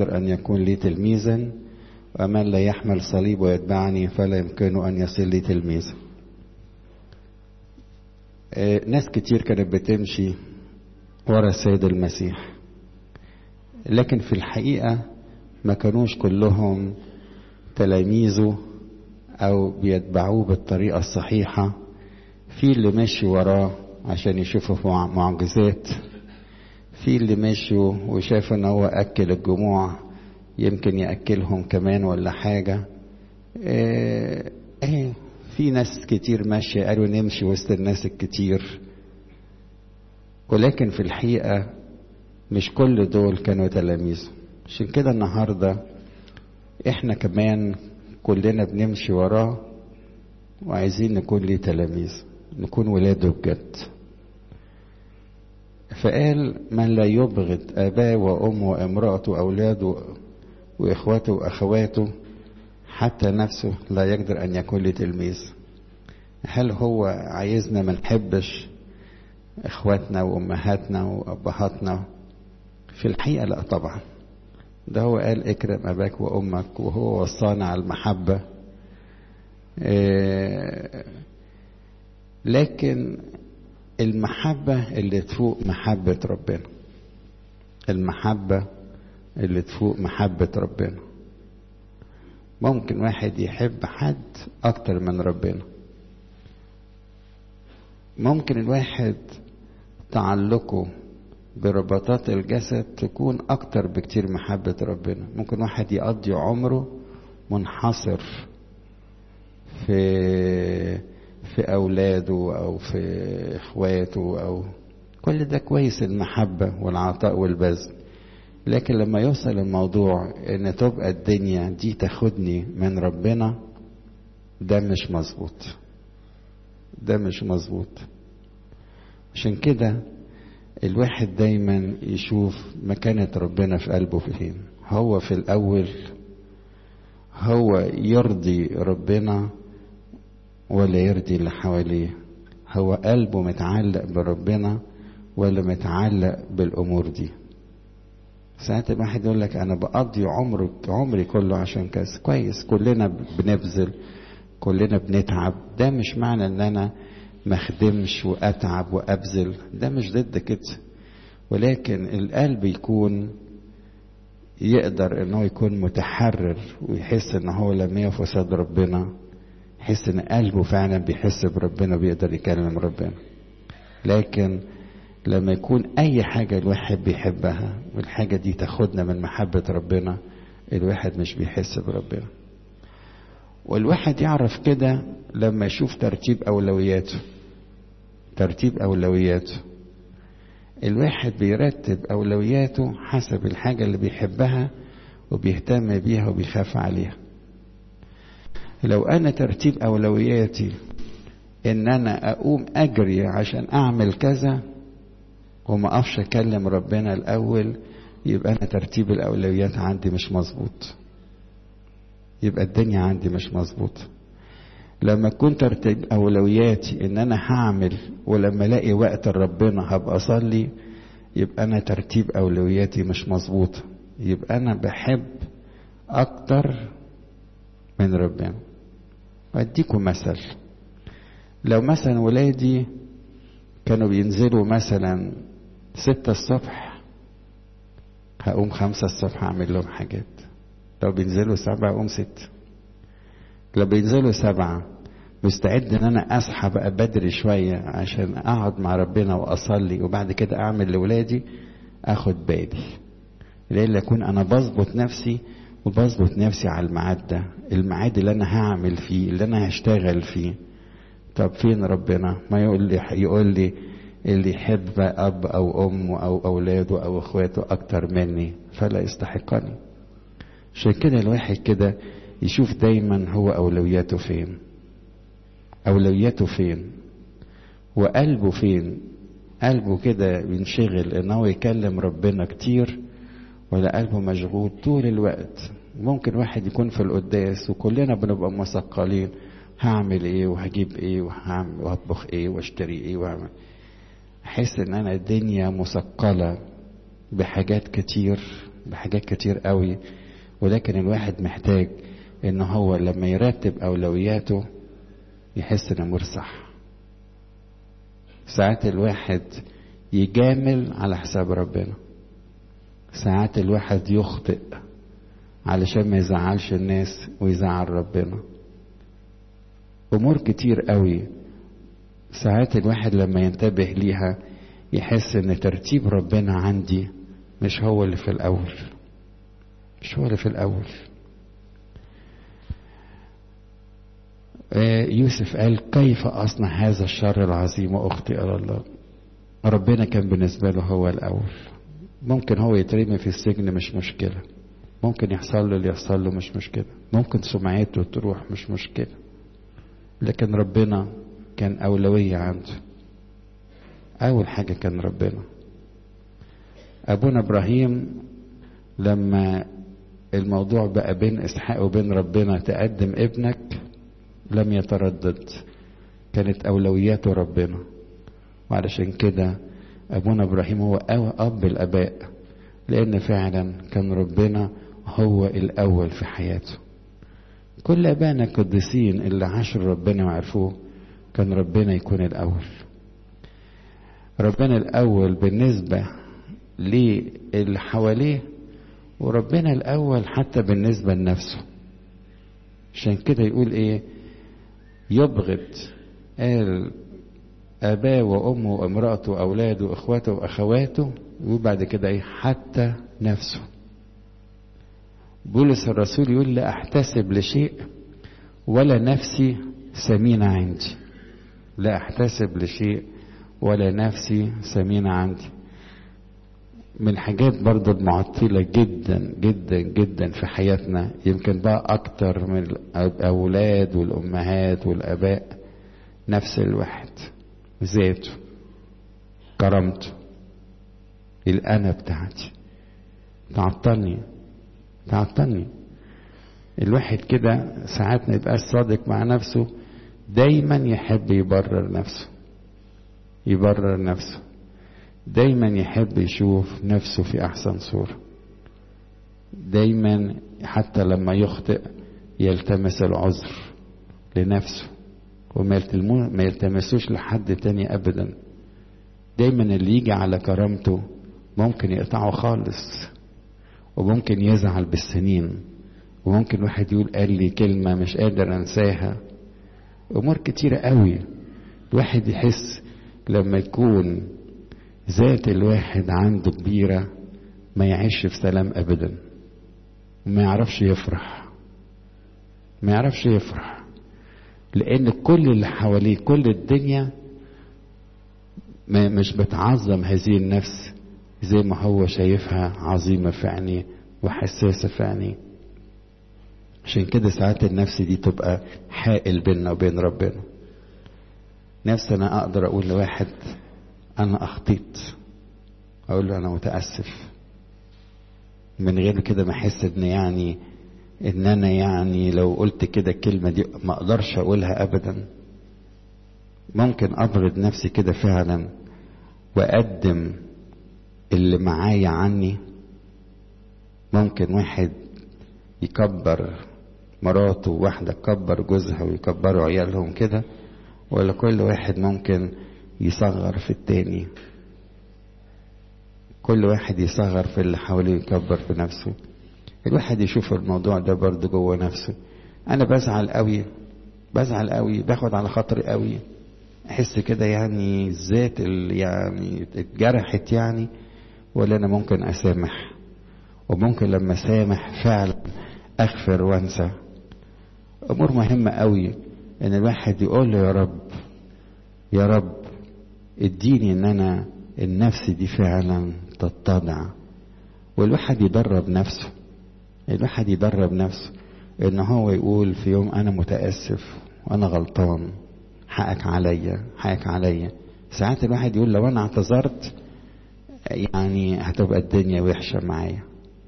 يقدر أن يكون لي تلميذا ومن لا يحمل صليب ويتبعني فلا يمكنه أن يصير لي تلميذا ناس كتير كانت بتمشي ورا السيد المسيح لكن في الحقيقة ما كانوش كلهم تلاميذه أو بيتبعوه بالطريقة الصحيحة في اللي ماشي وراه عشان يشوفوا معجزات في اللي مشوا وشافوا ان هو اكل الجموع يمكن ياكلهم كمان ولا حاجه ايه, ايه في ناس كتير ماشيه قالوا نمشي وسط الناس الكتير ولكن في الحقيقه مش كل دول كانوا تلاميذ عشان كده النهارده احنا كمان كلنا بنمشي وراه وعايزين نكون ليه تلاميذ نكون ولاده بجد فقال من لا يبغض أباه وأمه وامرأته وأولاده وإخواته وأخواته حتى نفسه لا يقدر أن يكون لي تلميذ هل هو عايزنا ما نحبش إخواتنا وأمهاتنا وأبهاتنا في الحقيقة لا طبعا ده هو قال اكرم أباك وأمك وهو وصانا على المحبة إيه لكن المحبة اللي تفوق محبة ربنا المحبة اللي تفوق محبة ربنا ممكن واحد يحب حد أكتر من ربنا ممكن الواحد تعلقه برباطات الجسد تكون أكتر بكتير محبة ربنا ممكن واحد يقضي عمره منحصر في في أولاده أو في إخواته أو كل ده كويس المحبة والعطاء والبذل لكن لما يوصل الموضوع إن تبقى الدنيا دي تاخدني من ربنا ده مش مظبوط ده مش مظبوط عشان كده الواحد دايما يشوف مكانة ربنا في قلبه فين هو في الأول هو يرضي ربنا ولا يرضي اللي حواليه هو قلبه متعلق بربنا ولا متعلق بالامور دي ساعات الواحد يقول لك انا بقضي عمري عمري كله عشان كذا كويس كلنا بنبذل كلنا بنتعب ده مش معنى ان انا ما اخدمش واتعب وابذل ده مش ضد كده ولكن القلب يكون يقدر ان هو يكون متحرر ويحس ان هو لما يقف قصاد ربنا يحس ان قلبه فعلا بيحس بربنا وبيقدر يكلم ربنا لكن لما يكون اي حاجة الواحد بيحبها والحاجة دي تاخدنا من محبة ربنا الواحد مش بيحس بربنا والواحد يعرف كده لما يشوف ترتيب اولوياته ترتيب اولوياته الواحد بيرتب اولوياته حسب الحاجة اللي بيحبها وبيهتم بيها وبيخاف عليها لو انا ترتيب اولوياتي ان انا اقوم اجري عشان اعمل كذا وما اقفش اكلم ربنا الاول يبقى انا ترتيب الاولويات عندي مش مظبوط يبقى الدنيا عندي مش مظبوط لما كنت ترتيب اولوياتي ان انا هعمل ولما الاقي وقت ربنا هبقى اصلي يبقى انا ترتيب اولوياتي مش مظبوط يبقى انا بحب اكتر من ربنا واديكم مثل لو مثلا ولادي كانوا بينزلوا مثلا ستة الصبح هقوم خمسة الصبح أعمل لهم حاجات لو بينزلوا سبعة أقوم ستة لو بينزلوا سبعة مستعد ان انا اصحى بقى بدري شوية عشان اقعد مع ربنا واصلي وبعد كده اعمل لاولادي اخد بالي لان اكون انا بظبط نفسي وبظبط نفسي على الميعاد ده الميعاد اللي انا هعمل فيه اللي انا هشتغل فيه طب فين ربنا ما يقول لي يقول لي اللي يحب اب او ام او اولاده او اخواته اكتر مني فلا يستحقني عشان كده الواحد كده يشوف دايما هو اولوياته فين اولوياته فين وقلبه فين قلبه كده بينشغل ان هو يكلم ربنا كتير ولا قلبه مشغول طول الوقت ممكن واحد يكون في القداس وكلنا بنبقى مثقلين هعمل ايه وهجيب ايه وهعمل وهطبخ ايه واشتري ايه وهعمل احس ان انا الدنيا مثقلة بحاجات كتير بحاجات كتير قوي ولكن الواحد محتاج ان هو لما يرتب اولوياته يحس انه مرصح ساعات الواحد يجامل على حساب ربنا ساعات الواحد يخطئ علشان ما يزعلش الناس ويزعل ربنا امور كتير قوي ساعات الواحد لما ينتبه ليها يحس ان ترتيب ربنا عندي مش هو اللي في الاول مش هو اللي في الاول يوسف قال كيف اصنع هذا الشر العظيم واخطئ الى الله ربنا كان بالنسبه له هو الاول ممكن هو يترمي في السجن مش مشكله ممكن يحصل له اللي يحصل له مش مشكله ممكن سمعته تروح مش مشكله لكن ربنا كان اولويه عنده اول حاجه كان ربنا ابونا ابراهيم لما الموضوع بقى بين اسحاق وبين ربنا تقدم ابنك لم يتردد كانت اولوياته ربنا وعلشان كده ابونا ابراهيم هو اب الاباء لان فعلا كان ربنا هو الاول في حياته كل ابائنا القديسين اللي عاشوا ربنا وعرفوه كان ربنا يكون الاول ربنا الاول بالنسبه للي حواليه وربنا الاول حتى بالنسبه لنفسه عشان كده يقول ايه يبغض قال اباه وامه وامراته واولاده واخواته واخواته وبعد كده ايه حتى نفسه بولس الرسول يقول لا احتسب لشيء ولا نفسي ثمينة عندي لا احتسب لشيء ولا نفسي ثمينة عندي من الحاجات برضو المعطلة جدا جدا جدا في حياتنا يمكن بقى أكتر من الأولاد والأمهات والآباء نفس الواحد ذاته كرامته الأنا بتاعتي تعطلني تعطلني الواحد كده ساعات ما يبقاش صادق مع نفسه دايما يحب يبرر نفسه يبرر نفسه دايما يحب يشوف نفسه في احسن صوره دايما حتى لما يخطئ يلتمس العذر لنفسه وما ما يلتمسوش لحد تاني ابدا دايما اللي يجي على كرامته ممكن يقطعه خالص وممكن يزعل بالسنين وممكن واحد يقول قال لي كلمة مش قادر انساها امور كتيرة قوي الواحد يحس لما يكون ذات الواحد عنده كبيرة ما يعيش في سلام ابدا وما يعرفش يفرح ما يعرفش يفرح لان كل اللي حواليه كل الدنيا ما مش بتعظم هذه النفس زي ما هو شايفها عظيمة في عينيه وحساسة في عينيه عشان كده ساعات النفس دي تبقى حائل بيننا وبين ربنا نفس انا اقدر اقول لواحد انا اخطيت اقول له انا متاسف من غير كده ما احس ان يعني ان انا يعني لو قلت كده الكلمه دي ما اقدرش اقولها ابدا ممكن ابرد نفسي كده فعلا واقدم اللي معايا عني ممكن واحد يكبر مراته واحدة تكبر جوزها ويكبروا عيالهم كده ولا كل واحد ممكن يصغر في التاني كل واحد يصغر في اللي حواليه يكبر في نفسه الواحد يشوف الموضوع ده برضه جوه نفسه انا بزعل قوي بزعل قوي باخد على خاطري قوي احس كده يعني الذات اللي يعني اتجرحت يعني ولا انا ممكن اسامح وممكن لما اسامح فعلا اغفر وانسى امور مهمه قوي ان الواحد يقول له يا رب يا رب اديني ان انا النفس دي فعلا تتضع والواحد يدرب نفسه الواحد يدرب نفسه ان هو يقول في يوم انا متاسف وانا غلطان حقك عليا حقك عليا ساعات الواحد يقول لو انا اعتذرت يعني هتبقى الدنيا وحشه معايا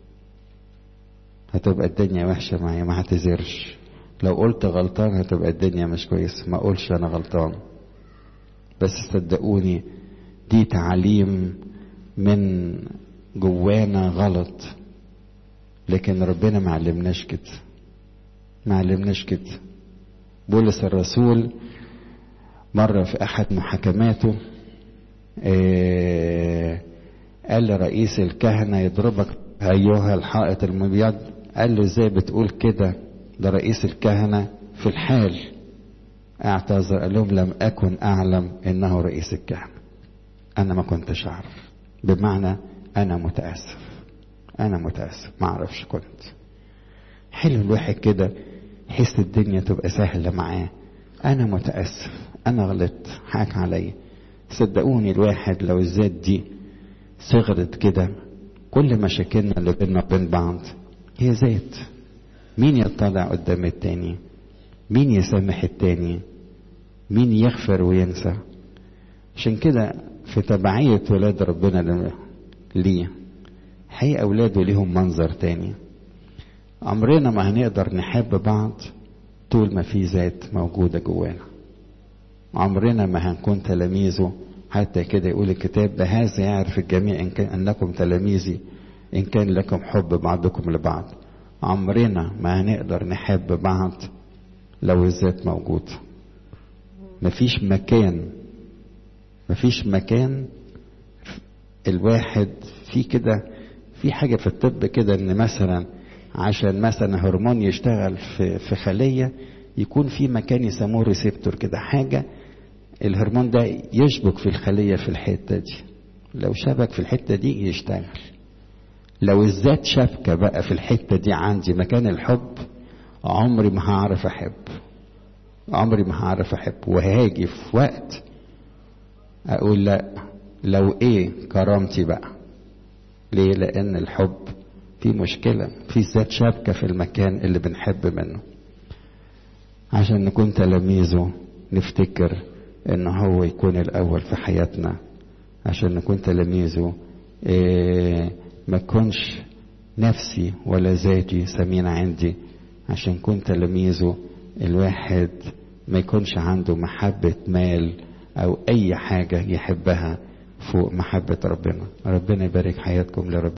هتبقى الدنيا وحشه معايا ما اعتذرش لو قلت غلطان هتبقى الدنيا مش كويسه ما اقولش انا غلطان بس صدقوني دي تعليم من جوانا غلط لكن ربنا ما علمناش كده ما علمناش كده بولس الرسول مرة في أحد محاكماته آه قال لرئيس الكهنة يضربك أيها الحائط المبيض قال له ازاي بتقول كده ده رئيس الكهنة في الحال اعتذر قال لهم لم أكن أعلم إنه رئيس الكهنة أنا ما كنتش أعرف بمعنى أنا متأسف أنا متأسف ما أعرفش كنت حلو الواحد كده يحس الدنيا تبقى سهلة معاه أنا متأسف أنا غلطت حاك عليا صدقوني الواحد لو الذات دي صغرت كده كل مشاكلنا اللي بينا وبين بعض هي ذات مين يطلع قدام التاني مين يسامح التاني مين يغفر وينسى عشان كده في تبعية ولاد ربنا ليه حقيقة أولاده ليهم منظر تاني عمرنا ما هنقدر نحب بعض طول ما في ذات موجودة جوانا عمرنا ما هنكون تلاميذه حتى كده يقول الكتاب بهذا يعرف الجميع إن كان أنكم تلاميذي إن كان لكم حب بعضكم لبعض عمرنا ما هنقدر نحب بعض لو الذات موجود مفيش مكان مفيش مكان الواحد في كده في حاجة في الطب كده ان مثلا عشان مثلا هرمون يشتغل في في خلية يكون في مكان يسموه ريسبتور كده حاجة الهرمون ده يشبك في الخلية في الحتة دي لو شبك في الحتة دي يشتغل لو الذات شبكة بقى في الحتة دي عندي مكان الحب عمري ما هعرف أحب عمري ما هعرف أحب وهاجي في وقت أقول لا لو إيه كرامتي بقى ليه لأن الحب في مشكلة في ذات شبكة في المكان اللي بنحب منه عشان نكون تلاميذه نفتكر ان هو يكون الاول في حياتنا عشان نكون تلاميذه إيه ما كنش نفسي ولا ذاتي سمين عندي عشان كنت تلاميذه الواحد ما يكونش عنده محبة مال او اي حاجة يحبها فوق محبة ربنا ربنا يبارك حياتكم لرب